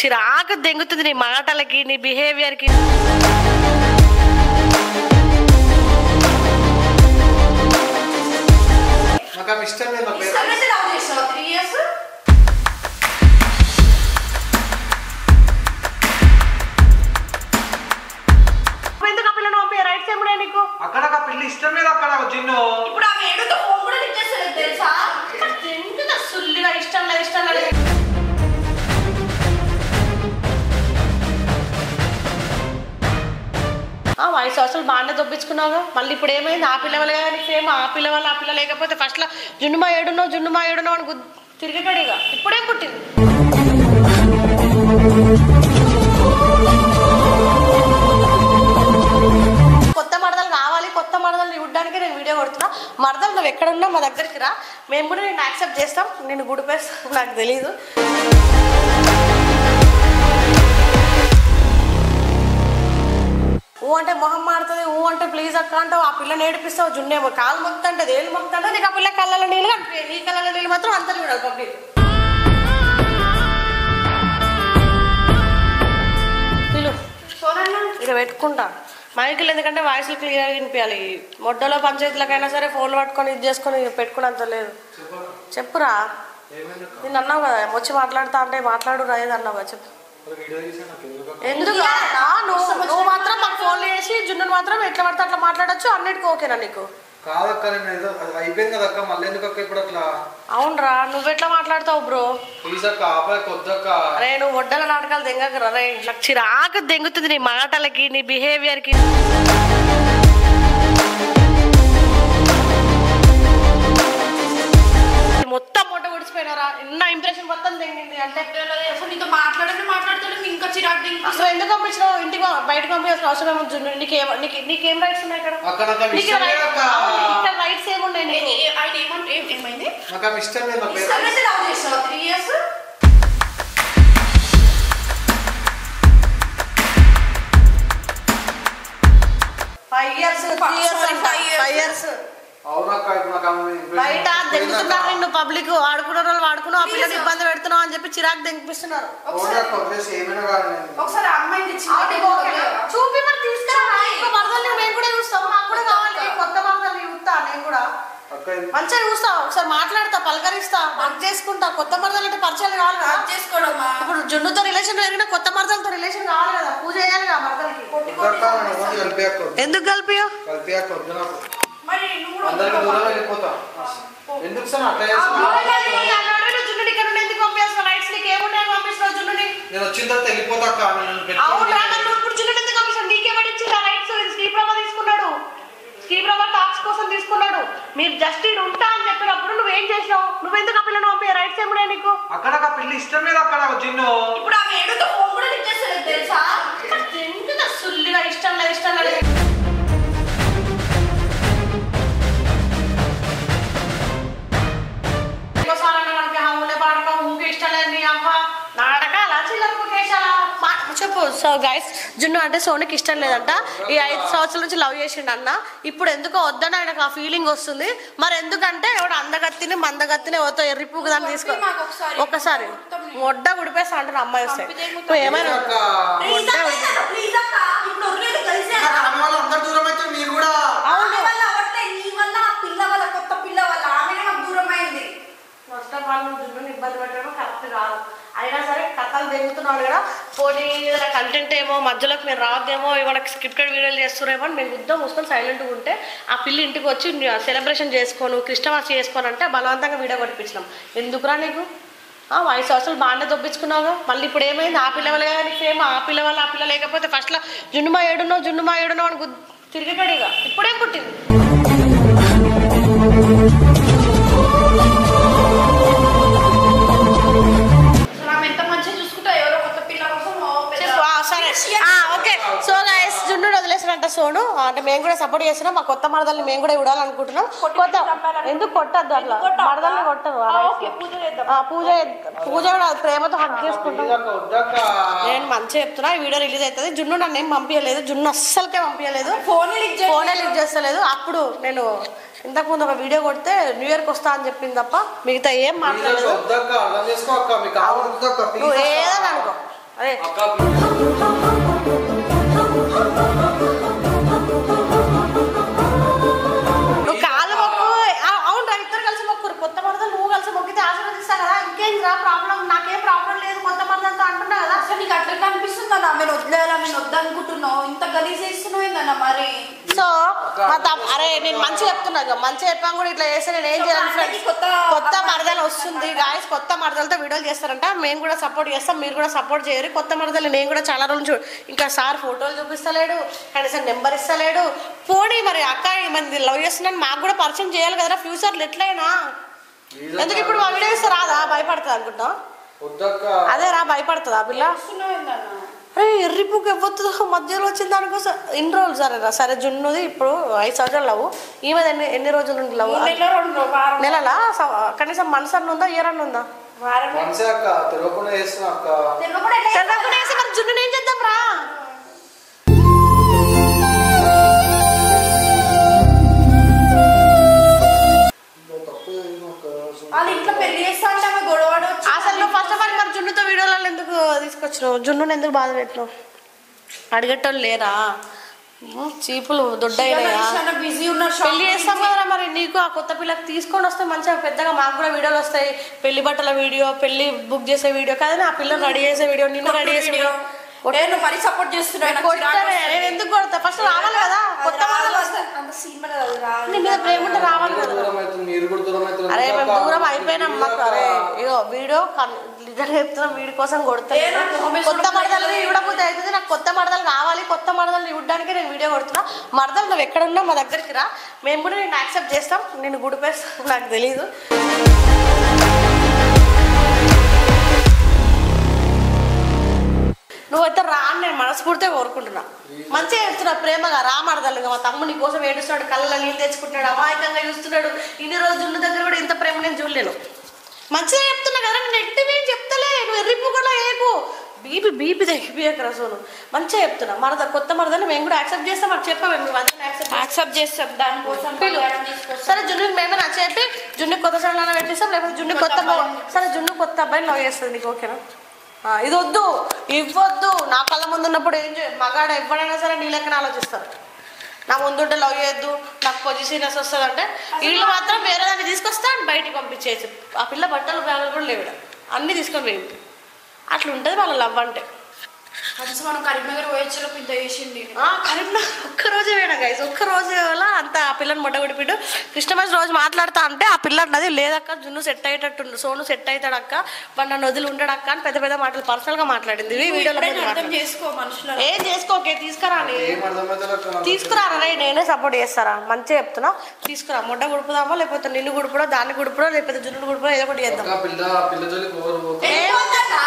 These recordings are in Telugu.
చిరాకు దెంగుతుంది నీ మాటలకి నీ బిహేవియర్కి నాకు ఆమె ఇష్టం లేదు నాకు ఇష్టం అయితే లవ్ చేసావా త్రీ ఇయర్స్ ఎందుకు ఆ పిల్లని పంపి రైట్ సైడ్ నీకు అక్కడ నాకు ఆ పిల్లి ఇష్టం లేదు అక్కడ నాకు జిన్ను ఇప్పుడు ఆమె ఏడుతో ఫోన్ కూడా లిఫ్ట్ చేస్తలేదు తెలుసా ఎందుకు సుల్లిగా ఇష్టం లేదు ఇష్టం లేదు ఆ వయసు అసలు బాగానే దొప్పించుకున్నావు మళ్ళీ ఇప్పుడు ఏమైంది ఆ పిల్ల వల్ల కానీ సేమ్ ఆ పిల్ల వల్ల ఆ పిల్ల లేకపోతే ఫస్ట్లో జున్నుమా ఏడున్నావు జున్నుమా ఏడున్నావు అని గుద్దు- తిరిగేటాడు ఇక ఇప్పుడేం పుట్టింది కొత్త మరదలు కావాలి కొత్త మరదలు ఇవ్వడానికి నేను వీడియో కొడుతున్నా మరదలు నువ్వు ఎక్కడున్నా మా దగ్గరికి రా మేము కూడా నేను యాక్సెప్ట్ చేస్తాం నేను గుడిపేస్తా నాకు తెలియదు ఊ అంటే మొహం మాడుతుంది ఊ అంటే ప్లీజ్ అక్క అంటావు ఆ పిల్లని ఏడిపిస్తావు జున్నేమో కాలు మొక్తంటే ఏళ్ళు మొక్తంటే నీకు ఆ పిల్ల కళ్ళలో నీళ్ళు కనిపించాయి నీ కళ్ళలో నీళ్ళు మాత్రం అంతా చూడాలి పబ్లిక్ పిలు ఇక పెట్టుకుంటా మైకులు ఎందుకంటే వాయిస్లు క్లియర్గా వినిపించాలి మొడ్డలో పంచాయతీలకైనా సరే ఫోన్లు పట్టుకొని ఇది చేసుకొని పెట్టుకున్నంత లేదు చెప్పురా నేను అన్నావు కదా వచ్చి మాట్లాడుతా అంటే మాట్లాడు రా ఏది అన్నావు కదా చెప్పు వీడియో తీసా నాకు ఎందుకు ఎందుకు ఆ, నువ్వు నువ్వు మాత్రం మాకు ఫోన్లు చేసి జున్నును మాత్రం ఎట్లా పడితే అట్లా మాట్లాడొచ్చు అన్నిటికీ ఓకేనా నీకు కాదక్క నేను ఏదో అది అయిపోయింది కదా అక్క మళ్ళీ ఎందుకు అక్క ఇప్పుడు అట్లా అవునరా నువ్వెట్లా మాట్లాడతావు బ్రో ప్లీజ్ అక్క ఆపలే కొద్దక్క అరే నువ్వు వడ్డల నాటకాలు దెంగకరా రే నాకు చిరాకు దెంగుతుంది నీ మాటలకి నీ బిహేవియర్కి మొత్తం మొట్ట ఉడిచిపోయినారా ఎన్న ఇంప్రెషన్ మొత్తం తెంగింది అంటే అసలు నీతో మాట్లాడండి మాట్లాడుతుంటే ఇంకా చిరాకు దింగు. అసలు ఎందుకు పంపించినావు ఇంటికి పో- బయటకు పంపించాల్సిన అవసరం ఏమో జున్ను నీకేం నీకు నీకేం రైట్స్ ఉన్నాయి ఇక్కడ అక్క నాకు ఆమె నీకు ఇష్టం లేదు అక్క ఇక్కడ రైట్స్ ఏమున్నాయి ఏ- నీకు ఏ- ఆయన ఏమంటే ఏం- ఏమైంది నాకు ఆమె ఇష్టం లేదు నాకు ఇష్టం అయితే లవ్ చేసావా three years five years three years Sorry, five years. Five years అవునక్క ఇప్పుడు నాకు ఆమె impression బయట దెంగుతున్నారు పోయిందక్క. నిన్ను పబ్లిక్ ఆడుకున్న వాళ్ళు వాడుకున్నావు ఆ పిల్లలు ఇబ్బంది పెడుతున్నావు అని చెప్పి చిరాకు దెంగిపిస్తున్నారు అవునక్క వదిలేసి ఏమైనా కాదు నేను ఒకసారి అమ్మాయిని తెచ్చి చూపి మరి తీసుకురా ఇంకో మరదల్ని మేము కూడా చూస్తాం నాకు కూడా కావాలి కొత్త మరదల్ని చూస్తా నేను కూడా అక్క ఇది- మంచిగా చూస్తా ఒకసారి మాట్లాడతా పలకరిస్తా వర్క్ చేసుకుంటా కొత్త మరదలు అంటే పరిచయాలు కావాలి కదా అర్థం చేసుకోవడమా ఇప్పుడు జున్నుతో రిలేషన్ పెరిగిన కొత్త మరదలతో రిలేషన్ కావాలి కదా పూజ చేయాలి కదా మరదలకి వద్దక్క నేను ఎవరిని కలిపి అక్క వద్దు. ఎందుకు కలిపియో కలిపి అక్క వద్దు నాకు మరి నువ్వు కూడా అందరికి వద్దు. దూరం వెళ్ళిపోతా ఎందుకు సార్ అట్లా ఆ చేస్తున్నావు? జున్నుని ఇక్కడ నుండి ఎందుకు పంపేస్తావు రైట్స్ నీకు ఏమున్నాయి పంపిస్తున్నావు జున్నుని నేను వచ్చిన తర్వాత వెళ్ళిపోతా అక్క ఆమె నన్ను అవును రా పెట్టుకొని నన్ను ఇప్పుడు జున్నుని ఎందుకు పంపిస్తావు నీకేమని ఇచ్చింది ఆ రైట్స్ స్టీవ్ ప్రభా తీసుకున్నాడు స్టీవ్ ప్రభా టాక్స్ కోసం తీసుకున్నాడు మీరు జస్ట్ ఈడు ఉంటా అని చెప్పినప్పుడు నువ్వేం చేసావు నువ్వెందుకు ఆ పిల్లని పంపి రైట్స్ ఏమున్నాయి నీకు అక్కడ నాకు ఆ పిల్లి ఇష్టం లేదు అక్కడ నాకు జిన్ను ఇప్పుడు ఆమె ఏడుతో ఫోన్ కూడా లిఫ్ట్ చేస్తలేదు తెలుసా ఎందుకు సుల్లిగా ఇష్టం లేదు ఇష్టం లేదు ఇంకోసారి అన్న మనకి హౌలే పాడకం ఊకే ఇష్టం లేదు నీ అమ్మ నాటకాల చిల్లరకు కేశాల మా- చెప్పు సో గైస్ జున్ను అంటే సోనికి ఇష్టం లేదంట ఈ ఐదు సంవత్సరాల నుంచి లవ్ చేసిండు అన్న ఇప్పుడు ఎందుకో వద్దని ఆయనకు ఆ ఫీలింగ్ వస్తుంది మరి ఎందుకంటే ఎవడు అందగత్తిని మందగత్తిని ఎవరితో ఎర్రిపుకు దాన్ని తీసుకో మాకు ఒకసారి. ఒక్కసారి మొడ్డ ఉడిపేస్తా అంటారు అమ్మాయి వస్తే పంపితే నువ్వు ఏమైనా అక్క ప్లీజ్ అక్క, ప్లీజ్ అక్క ఇప్పుడు వదిలేదు కలిసే నాకు ఆమె వాళ్ళు అందరు దూరం అయితే మీరు కూడా ఆమె వల్ల అవట్లే నీ వల్ల ఆ పిల్ల వల్ల కొత్త పిల్ల వల్ల ఆమెనే మాకు దూరం అయింది ఫస్ట్ ఆఫ్ ఆల్ నువ్వు జున్నుని ఇబ్బంది పెట్టడం కరెక్ట్ కాదు అయినా సరే కథలు దిగుతున్నాడు కదా పోనీ ఏదైనా కంటెంట్ ఏమో మధ్యలోకి మీరు రావద్దేమో ఇవాళ స్క్రిప్టెడ్ వీడియోలు చేస్తున్నారేమో అని మేము యుద్ధం మూసుకొని సైలెంట్గా ఉంటే ఆ పిల్లి ఇంటికి వచ్చి సెలబ్రేషన్ చేసుకోను క్రిస్టమాస్ చేసుకోను అంటే బలవంతంగా వీడియో కొట్టించినాం ఎందుకురా నీకు ఆ వయసు అసలు బాగానే దొప్పించుకున్నావు మళ్ళీ ఇప్పుడు ఏమైంది ఆ పిల్ల వల్ల కానీ సేమ్ ఆ పిల్ల వల్ల ఆ పిల్ల లేకపోతే ఫస్ట్లో జున్నుమా ఏడున్నావు జున్నుమా ఏడున్నావు అని గుద్దు- తిరిగేటాడు ఇక ఇప్పుడేం పుట్టింది అసలు ఆమె ఎంత మంచిగా చూసుకుంటా ఎవరో కొత్త పిల్ల కోసం ఓ పెద్ద- చెప్పు, ఆ, సరే ఓకే సో గైస్ జున్ను వదిలేసినంట సోను అంటే మేము కూడా సపోర్ట్ చేస్తున్నాం మా కొత్త మరదల్ని మేము కూడా చూడాలనుకుంటున్నాం కొత్త ఎందుకు కొట్టద్దు అట్లా మరదల్ని కొట్టదు ఆ, ఓకే పూజ చేద్దాం ఆ, పూజ పూజ కూడా ప్రేమతో హక్ చేసుకుంటాం ప్లీజ్ అక్క వద్దక్క నేను మంచిగా చెప్తున్నా ఈ వీడియో రిలీజ్ అవుతుంది జున్ను నన్ను ఏం పంపించలేదు జున్ను అస్సలకే పంపించలేదు ఫోన్ లిఫ్ట్ చేసి ఫోనే లిఫ్ట్ చేస్తలేదు అప్పుడు నేను ఇంతకు ముందు ఒక వీడియో కొడితే న్యూ ఇయర్కి వస్తా అని చెప్పింది తప్ప మిగతా ఏం ప్లీజ్ అక్క మాట్లాడలేదు వద్దక్క అర్థం చేసుకో అక్క మీకు కావాలి వద్దక్క నువ్వు ప్లీజ్ ఏదని అనుకో అదే అక్క నువ్వు కాలు మొక్కు ఆ, అవును రా ఇద్దరు కలిసి మొక్కురు కొత్త మరదలు నువ్వు కలిసి మొక్కితే ఆశీర్వదిస్తా కదా ఇంకేం రా ప్రాబ్లం నాకేం ప్రాబ్లం లేదు కొత్త మరదలతో అంటున్నా కదా అసలు నీకు అట్లా కనిపిస్తుంది అన్న ఆమెను వదిలేయాలి ఆమెను వద్దనుకుంటున్నావు ఇంత గలీజ్ చేస్తున్నావు ఏందన్న మరి సో మా తమ్- అరే నేను మంచి చెప్తున్నా ఇక మంచి చెప్పాను కూడా ఇట్లా చేస్తే నేను ఏం సో చేయాలి అందరికీ ఫ్రెండ్స్ కొత్త- కొత్త మరదలు వస్తుంది గాయస్ కొత్త మరదలతో వీడియోలు చేస్తారంట మేము కూడా సపోర్ట్ చేస్తాం మీరు కూడా సపోర్ట్ చేయరు కొత్త మరదలు నేను కూడా చాలా రోజులు చూ ఇంకా సార్ ఫోటోలు చూపిస్తలేడు కనీసం నెంబర్ ఇస్తలేడు పోనీ మరి అక్క మంది లవ్ చేస్తున్నాను మాకు కూడా పరిచయం చేయాలి కదరా ఫ్యూచర్లో ఎట్లయినా ఎందుకు ఇప్పుడు మా వీడియో ఇస్తే రాదా భయపడుతుంది అనుకుంటా వద్దక్క అదే రా భయపడుతుందా పిల్ల చేస్తున్నావు ఏందన్న అరే ఎర్రి పువ్వు ఎవ్వొద్దు మధ్యలో వచ్చిన దానికోసం ఎన్ని రోజులు సరే రా సరే జున్నుది ఇప్పుడు ఐదు సంవత్సరాలు లవ్ ఈమె ఎన్ని ఎన్ని రోజులు నుండి లవ్ మూడు నెలలో రెండు వారం నెలలా స- కనీసం మనసు అన్న ఉందా ఇయర్ అన్న ఉందా వారం మనసే అక్క తెలియకుండా చేస్తున్నా అక్క తెలియకుండా ఎట్లా తెల్లకుండా వేసి మరి జున్నుని ఏం చేద్దాం రా తప్పు చేసిన అక్క. వాళ్ళ ఇంట్లో పెళ్లి చేస్తా అంటే ఆమె గొడవడు అసలు నువ్వు ఫస్ట్ ఆఫ్ ఆల్ మరి జున్నుతో వీడియోలలో ఎందుకు తీసుకొచ్చినావు జున్నుని ఎందుకు బాధ పెట్టినావు అడిగేటోళ్ళు లేరా ఉమ్, చీపులు దొడ్డయినాయా బిజీ ఉన్నారు పెళ్లి చేస్తాం కదరా మరి నీకు ఆ కొత్త పిల్లకి తీసుకొని వస్తే మంచిగా పెద్దగా మాకు కూడా వీడియోలు వస్తాయి పెళ్లి బట్టల వీడియో పెళ్లి బుక్ చేసే వీడియో కానీ ఆ పిల్లలు రెడీ చేసే వీడియో నిన్ను రెడీ చేసే వీడియో నేను మరీ సపోర్ట్ చేస్తున్నాను నాకు చిరాకు కొట్టనే వస్తుంది. నేను ఎందుకు కొడతా ఫస్ట్ రావాలి కదా అది కొత్త రాదు మోడల్ అసలు. అంత సినిమా అది రాదు. నీ మీద ప్రేమ ఉంటే రావాలి కదా దూరం అవుతుంది మీరు కూడా దూరం అవుతుంది అరే మేము ఎందుకక్క? దూరం అయిపోయినాం మాకు అక్క. అరే ఇగో వీడియో నిజంగా చెప్తున్నా వీడి కోసం కొడుతా ఏ నాకు హోమేస్ కొత్త కూడా మడదలు లేదు. ఇవ్వకపోతే అవుతుంది నాకు కొత్త మడదలు కావాలి కొత్త మడదలు ఇవ్వడానికి నేను వీడియో కొడుతున్నా మడదలు నువ్వు ఎక్కడ ఉన్నా మా దగ్గరికి రా మేము కూడా నేను యాక్సెప్ట్ చేస్తాం నేను గుడిపేస్తాం నాకు తెలియదు నువ్వైతే రా అని నేను మనస్ఫూర్తిగా కోరుకుంటున్నా మంచిగా చెప్తున్నా ప్రేమగా రా మడదలు ఇంకా మా తమ్ముడు నీ కోసం ఏడుస్తున్నాడు కళ్ళ నీళ్ళు తెచ్చుకుంటున్నాడు అమాయకంగా చూస్తున్నాడు ఇన్ని రోజులు ఉన్న దగ్గర కూడా ఇంత ప్రేమ నేను చూడలేను మంచిగా చెప్తున్నా కదా నేను నెగిటివ్ ఏం చెప్తలే నువ్వు ఎర్రిపు కూడా ఏకు బీపీ బీపీ తగ్గిపోయాక రసోను మంచిగా చెప్తున్నా మరద కొత్త మరదని మేము కూడా యాక్సెప్ట్ చేస్తాం మరి చెప్పాము మేము అందరం యాక్సెప్ట్ యాక్సెప్ట్ చేస్తాం దానికోసం పిలు. బంగారం తీసుకొస్తాం. సరే జున్ను మేమే నా చెప్పి జున్ను కొత్త సడన్ పెట్టిస్తాం లేకపోతే జున్ను కొత్త కొత్త మొ- అబ్బాయిని. సరే జున్ను కొత్త అబ్బాయిని లవ్ చేస్తుంది నీకు ఓకేనా ఆ, ఇది వద్దు ఇవ్వద్దు నా కళ్ళ ముందు ఉన్నప్పుడు ఏం చేయ మగాడ ఎవడైనా సరే నీ లెక్కన ఆలోచిస్తారు నా ముందుంటే లవ్ చేయొద్దు నాకు పొజిషనెస్ వస్తుంది అంటే వీళ్ళు మాత్రం వేరే దాన్ని తీసుకొస్తా బయటికి పంపించేసి ఆ పిల్ల బట్టలు బ్యాగులు కూడా లేవు ఈడ. అన్నీ తీసుకొని పోయింది అట్లా ఉంటుంది వాళ్ళ లవ్ అంటే కనీసం మనం కరీంనగర్ పోయొచ్చేలోపు ఇంత చేసిండి ఆ, కరీంనగర్ ఒక్క రోజే వేయడం గైస్ ఒక్క రోజు వల్ల అంత ఆ పిల్లని మొట్టగొడిపిడు కృష్ణమాస్ రోజు మాట్లాడుతా అంటే ఆ పిల్ల అన్నది లేదక్క జున్ను సెట్ అయ్యేటట్టు సోను సెట్ అవుతాడు అక్క వాడు నన్ను వదిలి ఉంటాడు అక్క అని పెద్ద పెద్ద మాటలు పర్సనల్ గా మాట్లాడింది ఇవి వీడియోలో ఇప్పుడే ముందు అర్థం మాట్లాడింది. చేసుకో మనుషుల ఏం చేసుకోకే తీసుకురా అని ఏం అర్థమవుతుంది అక్క నాకు? తీసుకురారా రే నేనే సపోర్ట్ చేస్తారా మంచిగా చెప్తున్నా తీసుకురా మొట్ట గుడుపుదామా లేకపోతే నిన్ను గుడుపుడో దాన్ని గుడుపుడో లేకపోతే జున్ను గుడుపుడో ఏదో ఒకటి చేద్దాం అక్క పిల్ల పిల్ల జోలికి ఎవరు పోకు. ఏమవుతుందా?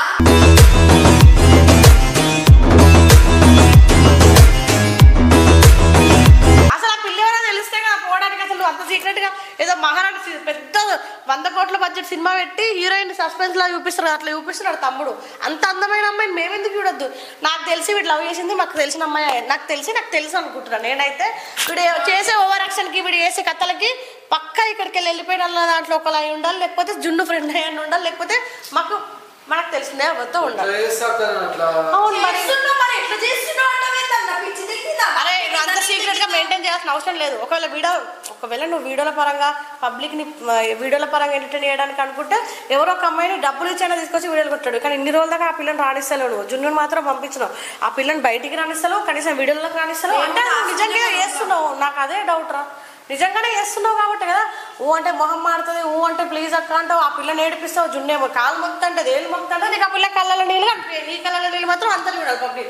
అసలు ఆ పిల్ల ఎవరో తెలిస్తే కదా పోవడానికి అసలు అంత సీక్రెట్ గా ఏదో మహారాణి సి- పెద్ద వంద కోట్ల బడ్జెట్ సినిమా పెట్టి హీరోయిన్ సస్పెన్స్ లా చూపిస్తారు అట్లా చూపిస్తున్నాడు తమ్ముడు అంత అందమైన అమ్మాయిని మేమెందుకు చూడొద్దు నాకు తెలిసి వీడు లవ్ చేసింది మాకు తెలిసిన అమ్మాయి నాకు తెలిసి నాకు తెలుసు అనుకుంటున్నాను నేనైతే వీడు చేసే ఓవర్ యాక్షన్ కి వీడు చేసే కథలకి పక్కా ఇక్కడికి వెళ్ళి వెళ్ళిపోయిన వాళ్ళ దాంట్లో ఒకలా అయి ఉండాలి లేకపోతే జున్ను ఫ్రెండ్ అయ్యి ఉండాలి లేకపోతే మాకు మనకు తెలిసిందే అవతో ఉండాలి ఎట్లా చేస్తా అక్క నేను అట్లా అవును మరి చేస్తున్నావు మరి ఎట్లా చేస్తున్నావు అంటావేందన్న? పిచ్చి దిగిందా? అరే నువ్వు అంత సీక్రెట్ గా మెయింటైన్ చేయాల్సిన అవసరం లేదు ఒకవేళ వీడియో ఒకవేళ నువ్వు వీడియోల పరంగా పబ్లిక్ ని ఆ, వీడియోల పరంగా ఎంటర్టైన్ చేయడానికి అనుకుంటే ఎవరో ఒక అమ్మాయిని డబ్బులు ఇచ్చైనా తీసుకొచ్చి వీడియోలు కొట్టాడు కానీ ఇన్ని రోజుల దాకా ఆ పిల్లని రాణిస్తలేవు నువ్వు జున్నుని మాత్రం పంపించినావు ఆ పిల్లని బయటికి రాణిస్తావు కనీసం వీడియోలకు రాణిస్తావు అంటే నువ్వు నిజంగా చేస్తున్నావు నాకు అదే డౌట్ రా నిజంగానే చేస్తున్నావు కాబట్టి కదా ఊ అంటే మొహం మారుతుంది ఊ అంటే ప్లీజ్ అక్క అంటావు ఆ పిల్లని ఏడిపిస్తావు జున్నేమో కాలు మొక్తంటే ఏళ్ళు మొక్తంటే నీకు ఆ పిల్ల కళ్ళలో నీళ్ళు కనిపించాయి నీ కళ్ళలో నీళ్ళు మాత్రం అంతా చూడాలి పబ్లిక్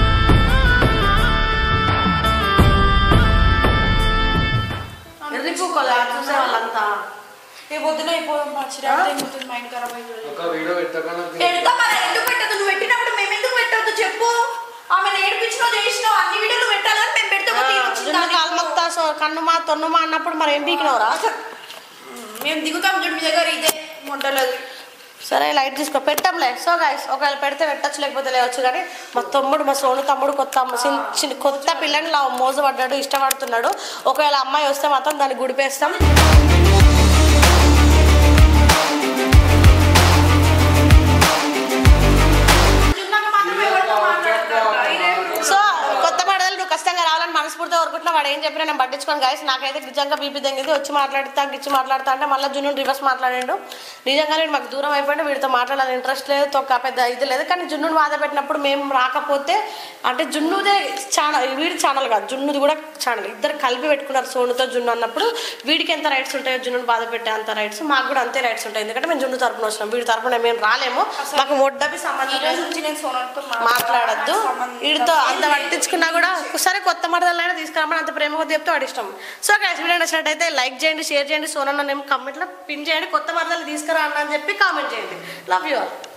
ఎర్రిపుకోలే చూసే వాళ్ళంతా ఏ పొద్దున అయిపోయాం మా చిరాకు తెగుతుంది మైండ్ ఖరాబ్ అయిపోయింది ఒక వీడియో పెట్టకుండా పెడతా మరి ఎందుకు పెట్టదు నువ్వు పెట్టినప్పుడు మేము ఎందుకు పెట్టద్దు చెప్పు ఆమెను ఏడిపించినావు చేసినావు అన్ని వీడియోలు పెట్టాలని మేము పెడితే ఒక తీరు వచ్చింది జున్ను దానికి. కాల్మక్తా సో కన్నుమా తొన్నుమా అన్నప్పుడు మరి ఏం పీకినవరా మేము దిగుతాం చూడు మీ దగ్గర ఇదే వంటలేదు సరే లైట్ తీసుకో పెట్టంలే సో గాయస్ ఒకవేళ పెడితే పెట్టచ్చు లేకపోతే లేవచ్చు కానీ మా తమ్ముడు మా సోను తమ్ముడు కొత్త అమ్మ- చిన్- చిన్న కొత్త పిల్లని లా మోజు పడ్డాడు ఇష్టపడుతున్నాడు ఒకవేళ అమ్మాయి వస్తే మాత్రం దాన్ని గుడిపేస్తాం జున్నకు మాత్రం అనుకుంటున్నా వాడు ఏం చెప్పినా నేను పట్టించుకోను గాయస్ నాకైతే నిజంగా బీపీ తగ్గింది వచ్చి మాట్లాడుతా గిచ్చి మాట్లాడుతా అంటే మళ్ళీ జున్ను రివర్స్ మాట్లాడాడు నిజంగా వీడు మాకు దూరం అయిపోయింది వీడితో మాట్లాడాలని ఇంట్రెస్ట్ లేదు తొక్క పెద్ద ఇది లేదు కానీ జున్నుని బాధ పెట్టినప్పుడు మేము రాకపోతే అంటే జున్నుదే ఛానల్ వీడి ఛానల్ కాదు జున్నుది కూడా ఛానల్ ఇద్దరు కలిపి పెట్టుకున్నారు సోనుతో జున్ను అన్నప్పుడు వీడికి ఎంత రైట్స్ ఉంటాయో జున్నుని బాధ పెట్టే అంత రైట్స్ మాకు కూడా అంతే రైట్స్ ఉంటాయి ఎందుకంటే మేము జున్ను తరపున వచ్చినాం వీడి తరపున మేము రాలేము మాకు మొడ్డపి ఈ సంబంధం రోజు లేదు నుంచి నేను సోనాతో మాట్లాడద్దు సంబంధం వీడితో అంత లేదు. పట్టించుకున్నా కూడా సరే కొత్త మరదలైనా తీసుకురామని అంత ప్రేమ కొద్ది చెప్తే వాడి ఇష్టం సో గైస్ వీడియో నచ్చినట్టయితే లైక్ చేయండి షేర్ చేయండి సోనన్న నేను కమెంట్లో పిన్ చేయండి కొత్త మరదలు తీసుకురా అన్న అని చెప్పి కామెంట్ చేయండి లవ్ యూ ఆల్